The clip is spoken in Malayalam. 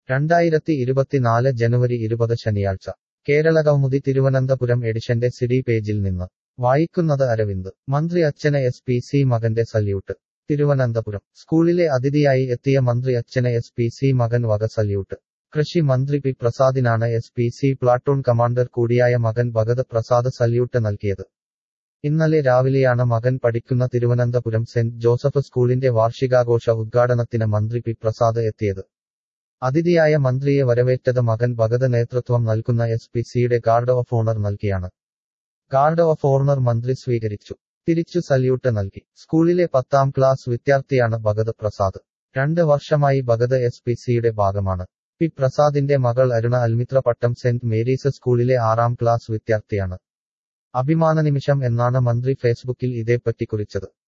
രണ്ടായിരത്തി ഇരുപത്തിനാല് ജനുവരി ഇരുപത് ശനിയാഴ്ച കേരളകൗമുദി തിരുവനന്തപുരം എഡിഷന്റെ സിഡി പേജിൽ നിന്ന് വായിക്കുന്നത് അരവിന്ദ് മന്ത്രി അച്ഛന് എസ് പി സി മകന്റെ സല്യൂട്ട് തിരുവനന്തപുരം സ്കൂളിലെ അതിഥിയായി എത്തിയ മന്ത്രി അച്ഛന് എസ് പി സി മകൻ വക സല്യൂട്ട് കൃഷി മന്ത്രി പി പ്രസാദിനാണ് S P C platoon commander കൂടിയായ മകൻ ഭഗത് പ്രസാദ് സല്യൂട്ട് നൽകിയത് ഇന്നലെ രാവിലെയാണ് മകൻ പഠിക്കുന്ന തിരുവനന്തപുരം സെന്റ് ജോസഫ് സ്കൂളിന്റെ വാർഷികാഘോഷ ഉദ്ഘാടനത്തിന് മന്ത്രി പി പ്രസാദ് എത്തിയത് അതിഥിയായ മന്ത്രിയെ വരവേറ്റത് മകൻ ഭഗത് നേതൃത്വം നൽകുന്ന എസ് പി സിയുടെ ഗാർഡ് ഓഫ് ഓണർ നൽകിയാണ് ഗാർഡ് ഓഫ് ഓണർ മന്ത്രി സ്വീകരിച്ചു തിരിച്ചു സല്യൂട്ട് നൽകി സ്കൂളിലെ പത്താം ക്ലാസ് വിദ്യാർത്ഥിയാണ് ഭഗത് പ്രസാദ് രണ്ട് വർഷമായി ഭഗത് എസ് പി സിയുടെ ഭാഗമാണ് പി പ്രസാദിന്റെ മകൾ Aruna Almitra Pattom saint Mary's സ്കൂളിലെ ആറാം ക്ലാസ് വിദ്യാർത്ഥിയാണ് അഭിമാന നിമിഷം എന്നാണ് മന്ത്രി ഫേസ്ബുക്കിൽ ഇതേപ്പറ്റി കുറിച്ചത്